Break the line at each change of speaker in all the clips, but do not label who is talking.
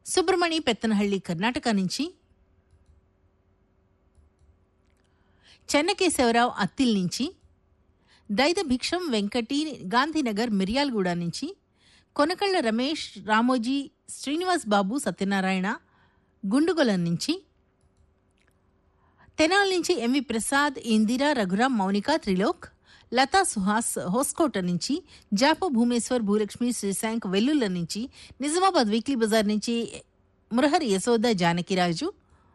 సుబ్రమణి పెత్తనహಳ್ಳಿ కర్ణాటక నుంచి చెన్నకేశవరావు అత్తిల్ నుంచి దైద భిక్షం వెంకటి గాంధీనగర్ మిర్యాలగూడ నుంచి కొనకళ్ళ రమేష్ రామోజీ శ్రీనివాస్ బాబు సత్యనారాయణ గుండుగొలం నుంచి తెనాల్ నుంచి ఎంవి ప్రసాద్ ఇందిరా రఘురాం మౌనిక త్రిలోక్ లతా సుహాస్ హోస్కోట నుంచి జాప భూమేశ్వర్ భూలక్ష్మి శ్రీశాంక్ వెల్లుల్ల నుంచి నిజామాబాద్ వీక్లీ బజార్ నుంచి మురహరి యశోద జానకిరాజు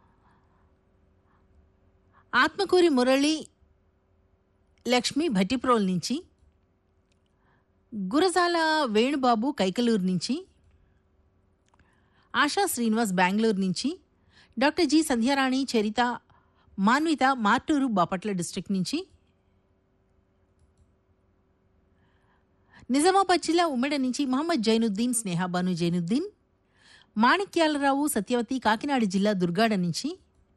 ఆత్మకూరి మురళి లక్ష్మి భట్టిప్రోల్ నుంచి గురజాల వేణుబాబు కైకలూరు నుంచి ఆశా శ్రీనివాస్ బెంగళూరు నుంచి doctor G Sandhyarani Charitha Manvitha Martur Bapatla district నుంచి నిజామాబాద్ జిల్లా ఉమ్మెడ నుంచి మహమ్మద్ జైనుద్దీన్ స్నేహాబాను జైనుద్దీన్ మాణిక్యాలరావు సత్యవతి కాకినాడ జిల్లా దుర్గాడ నుంచి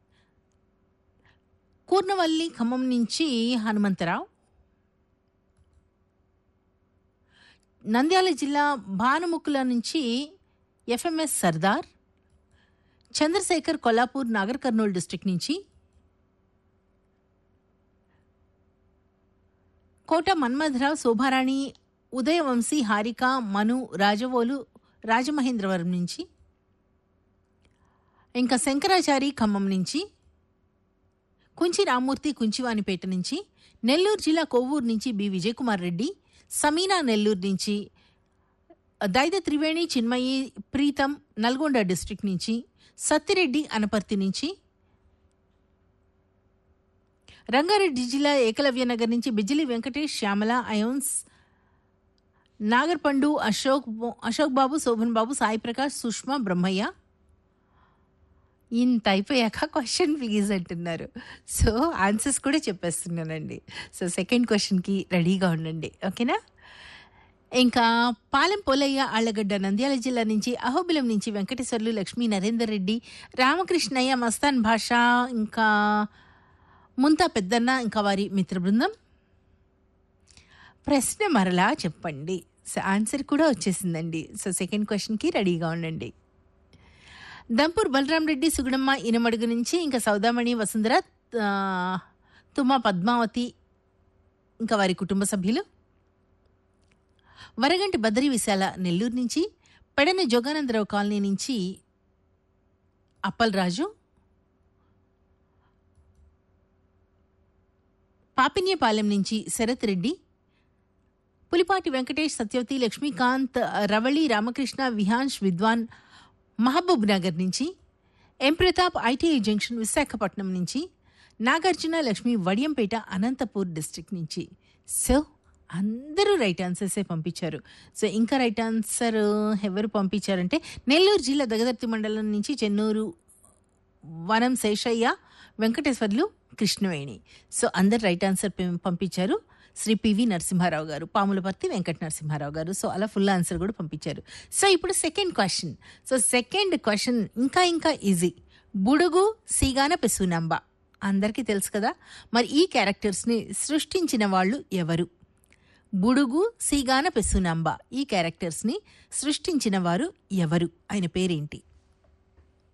కూర్నవల్లి ఖమ్మం నుంచి హనుమంతరావు నంద్యాల జిల్లా భానుముక్కుల నుంచి ఎఫ్ఎంఎస్ సర్దార్ చంద్రశేఖర్ కొల్లాపూర్ నాగర్ కర్నూలు డిస్ట్రిక్ట్ నుంచి కోట మన్మథరావు శోభారాణి ఉదయవంశీ హారిక మను రాజవోలు రాజమహేంద్రవరం నుంచి ఇంకా శంకరాచారి ఖమ్మం నుంచి కుంచి రామ్మూర్తి కుంచివానిపేట నుంచి నెల్లూరు జిల్లా కొవ్వూరు నుంచి బి విజయకుమార్ రెడ్డి సమీనా నెల్లూరు నుంచి దైద త్రివేణి చిన్మయి ప్రీతం నల్గొండ డిస్ట్రిక్ట్ నుంచి సత్తిరెడ్డి అనపర్తి నుంచి రంగారెడ్డి జిల్లా ఏకలవ్య నగర్ నుంచి బిజిలి వెంకటేష్ శ్యామల అయోన్స్ నాగర్పండు అశోక్ బో- అశోక్ బాబు శోభన్ బాబు సాయి ప్రకాష్ సుష్మా బ్రహ్మయ్య ఇంత అయిపోయాక క్వశ్చన్ ప్లీజ్ అంటున్నారు సో ఆన్సర్స్ కూడా చెప్పేస్తున్నానండి సో సెకండ్ క్వశ్చన్కి రెడీగా ఉండండి ఓకేనా ఇంకా పాలెం పోలయ్య ఆళ్లగడ్డ నంద్యాల జిల్లా నుంచి అహోబిలం నుంచి వెంకటేశ్వర్లు లక్ష్మీ నరేందర్ రెడ్డి రామకృష్ణయ్య మస్తాన్ భాష ఇంకా ముంతా పెద్దన్న ఇంకా వారి మిత్ర బృందం ప్రశ్న మరలా చెప్పండి సో ఆన్సర్ కూడా వచ్చేసిందండి సో సెకండ్ క్వశ్చన్కి రెడీగా ఉండండి దంపూర్ బలరాం రెడ్డి సుగుణమ్మ ఇనమడుగు నుంచి ఇంకా సౌదామణి వసుంధర ఆ, తుమ్మ పద్మావతి ఇంకా వారి కుటుంబ సభ్యులు వరగంటి బద్దరి విశాల నెల్లూరు నుంచి పెడన జోగానందరావు కాలనీ నుంచి అప్పలరాజు పాపిన్యపాలెం నుంచి శరత్ రెడ్డి పులిపాటి వెంకటేష్ సత్యవతి లక్ష్మీకాంత్ రవళి రామకృష్ణ విహాన్ష్ విద్వాన్ మహబూబ్ నగర్ నుంచి M Pratap ITI junction Visakhapatnam నుంచి నాగార్జున లక్ష్మి వడియంపేట అనంతపూర్ డిస్ట్రిక్ట్ నుంచి సో అందరూ రైట్ ఆన్సర్సే పంపించారు సో ఇంకా రైట్ ఆన్సర్ ఎవరు పంపించారంటే నెల్లూరు జిల్లా దగదర్తి మండలం నుంచి చెన్నూరు వనం శేషయ్య వెంకటేశ్వర్లు కృష్ణవేణి సో అందరు రైట్ ఆన్సర్ పం- పంపించారు శ్రీ పివి నరసింహారావు గారు పాములపర్తి వెంకట నరసింహారావు గారు సో అలా ఫుల్ ఆన్సర్ కూడా పంపించారు సో ఇప్పుడు second question so second question ఇంకా ఇంకా ఈజీ బుడుగు సీగాన పెసునంబ అందరికీ తెలుసు కదా మరి ఈ క్యారెక్టర్స్ని సృష్టించిన వాళ్ళు ఎవరు బుడుగు సీగాన పెసునంబ ఈ క్యారెక్టర్స్ని సృష్టించిన వారు ఎవరు ఆయన పేరేంటి